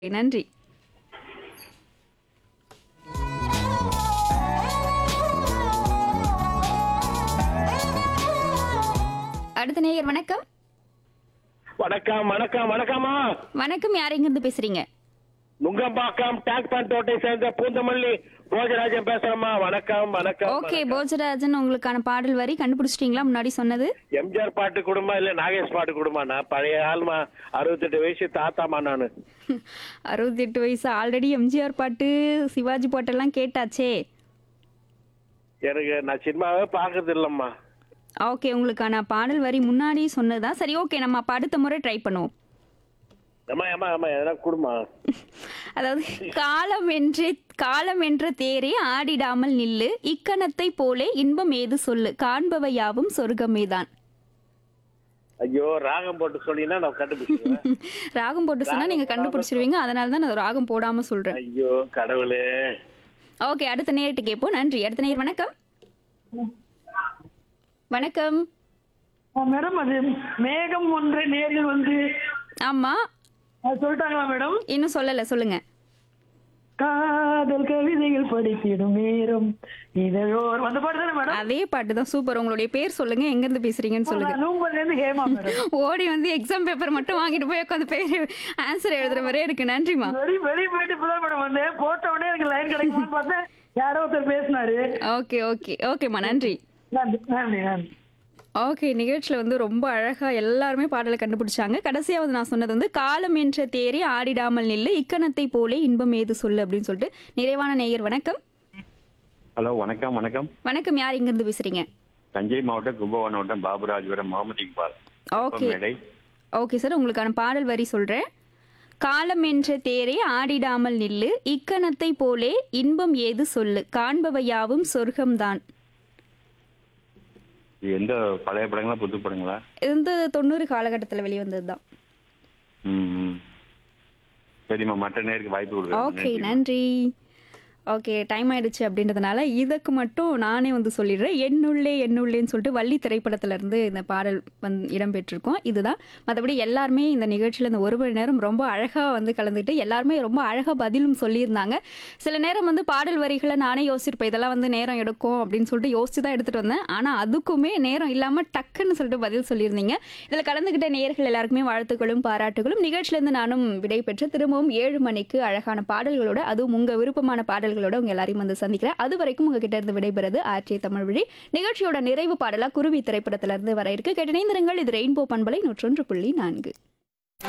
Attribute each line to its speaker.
Speaker 1: நன்றி அடுத்த நேயர் வணக்கம்
Speaker 2: வணக்கம் வணக்கம் வணக்கம்மா
Speaker 1: வணக்கம் யார் எங்கிருந்து பேசுறீங்க
Speaker 2: நுங்கம்பாக்கம் டேக் தோட்டை சேர்ந்த பூந்தமல்லி போஜராஜன் பேசுறேம்மா வணக்கம் வணக்கம்
Speaker 1: ஓகே போஜராஜன் உங்களுக்கான பாடல் வரி கண்டுபிடிச்சிட்டீங்களா முன்னாடி சொன்னது
Speaker 2: எம்ஜிஆர் பாட்டு குடும்பம் இல்ல நாகேஷ் பாட்டு குடும்பம் நான் பழைய ஆள்மா அறுபத்தெட்டு வயசு தாத்தாமா நானு
Speaker 1: அறுபத்தி எட்டு வயசு ஆல்ரெடி எம்ஜிஆர் பாட்டு சிவாஜி பாட்டெல்லாம் கேட்டாச்சே
Speaker 2: எனக்கு நான் சினிமாவே பாக்குறது இல்லம்மா
Speaker 1: ஓகே உங்களுக்கான பாடல் வரி முன்னாடி சொன்னதா சரி ஓகே நம்ம அப்ப அடுத்த முறை ட்ரை பண்ணுவோம்
Speaker 2: ஏமா ஏமா ஏமா எதனா குடுமா
Speaker 1: அதாவது காலம் என்றே காலம் என்ற தேரே ஆடிடாமல் நில்லு இக்கணத்தை போலே இன்பம் ஏது சொல்லு காண்பவை யாவும் சொர்க்கமேதான்
Speaker 2: ஐயோ ராகம் போட்டு சொன்னீங்கன்னா நான் கண்டுபிடிச்சிருவேன்
Speaker 1: ராகம் போட்டு சொன்னா நீங்க கண்டுபிடிச்சிருவீங்க அதனால தான் நான் ராகம் போடாம சொல்றேன்
Speaker 2: ஐயோ கடவுளே
Speaker 1: ஓகே அடுத்த நேரிட்டு கேட்போம் நன்றி அடுத்த நேர் வணக்கம் வணக்கம்
Speaker 3: ஆ, மேடம் அது மேகம் ஒன்று நேரில் வந்து
Speaker 1: ஆமா
Speaker 3: அது சொல்லிட்டாங்களா மேடம்
Speaker 1: இன்னும் சொல்லல சொல்லுங்க
Speaker 3: காதல் கவிதைகள் படித்திடும் நேரம் இதழோர் அந்த பாட்டு தானே மேடம்
Speaker 1: அதே பாட்டு தான் சூப்பர் உங்களுடைய பேர் சொல்லுங்க எங்க இருந்து பேசுறீங்கன்னு சொல்லுங்க
Speaker 3: நான் நூம்பல்ல இருந்து ஹேமா மேடம்
Speaker 1: ஓடி வந்து எக்ஸாம் பேப்பர் மட்டும் வாங்கிட்டு போய் உட்காந்து பேர் ஆன்சர் எழுதுற மாதிரியே இருக்கு நன்றிமா
Speaker 3: வெளி வெளி போயிட்டு இப்பதான் மேடம் வந்தேன் போட்ட உடனே எனக்கு லைன் கிடைக்குமான்னு பார்த்தேன் யாரோ ஒருத்தர் பேசினாரு
Speaker 1: ஓகே ஓகே ஓகேம்மா நன்றி
Speaker 3: நன்றி நன்றி நன்றி
Speaker 1: ஓகே நிகழ்ச்சியில் வந்து ரொம்ப அழகாக எல்லாருமே பாடலை கண்டுபிடிச்சாங்க கடைசியாக வந்து நான் சொன்னது வந்து காலம் என்ற தேரே ஆடிடாமல் நில்லு இக்கணத்தை போலே இன்பம் ஏது சொல்லு அப்படின்னு சொல்லிட்டு நிறைவான நேயர் வணக்கம்
Speaker 4: ஹலோ வணக்கம் வணக்கம்
Speaker 1: வணக்கம் யார் இங்கிருந்து பேசுறீங்க
Speaker 4: தஞ்சை மாவட்டம் கும்பகோணம் மாவட்டம் பாபுராஜபுரம் முகமது இக்பால்
Speaker 1: ஓகே
Speaker 4: மேடை
Speaker 1: ஓகே சார் உங்களுக்கான பாடல் வரி சொல்கிறேன் காலம் என்ற தேரே ஆடிடாமல் நில்லு இக்கணத்தை போலே இன்பம் ஏது சொல்லு காண்பவை யாவும் சொர்க்கம்தான்
Speaker 4: இது எந்த பழைய படங்களா புது படங்களா
Speaker 1: இது வந்து தொண்ணூறு காலகட்டத்தில் வெளிவந்தது தான்
Speaker 4: ம் ம். சரிம்மா மற்ற நேருக்கு வாய்ப்பு கொடுக்குறேன்
Speaker 1: ஓகே
Speaker 4: நன்றிம்மா.
Speaker 1: நன்றி ஓகே டைம் ஆயிடுச்சு அப்படின்றதுனால இதுக்கு மட்டும் நானே வந்து சொல்லிடுறேன் என்னுள்ளே என்னுள்ளேன்னு சொல்லிட்டு வள்ளி திரைப்படத்துல இருந்து இந்த பாடல் வந்து இடம்பெற்றிருக்கோம் இதுதான் மற்றபடி எல்லாருமே இந்த நிகழ்ச்சியில் இந்த ஒரு மணி நேரம் ரொம்ப அழகாக வந்து கலந்துக்கிட்டு எல்லாருமே ரொம்ப அழகாக பதிலும் சொல்லியிருந்தாங்க சில நேரம் வந்து பாடல் வரிகளை நானே யோசிச்சிருப்பேன் இதெல்லாம் வந்து நேரம் எடுக்கும் அப்படின்னு சொல்லிட்டு யோசிச்சு தான் எடுத்துகிட்டு வந்தேன் ஆனால் அதுக்குமே நேரம் இல்லாமல் டக்குன்னு சொல்லிட்டு பதில் சொல்லியிருந்தீங்க இதில் கலந்துக்கிட்ட நேயர்கள் எல்லாருக்குமே வாழ்த்துக்களும் பாராட்டுகளும் நிகழ்ச்சியிலேருந்து நானும் விடை பெற்று திரும்பவும் ஏழு மணிக்கு அழகான பாடல்களோட அதுவும் உங்கள் விருப்பமான பாடல்களோட உங்க எல்லாரையும் வந்து சந்திக்கிறேன் அது வரைக்கும் உங்ககிட்ட இருந்து விடைபெறுது ஆர்டி தமிழ் வழி நிகழ்ச்சியோட நிறைவு பாடலா குருவி திரைப்படத்திலிருந்து வர இருக்கு கேட்டினைந்திருங்கள் இது ரெயின்போ பண்பலை நூற்றொன்று புள்ளி நான்கு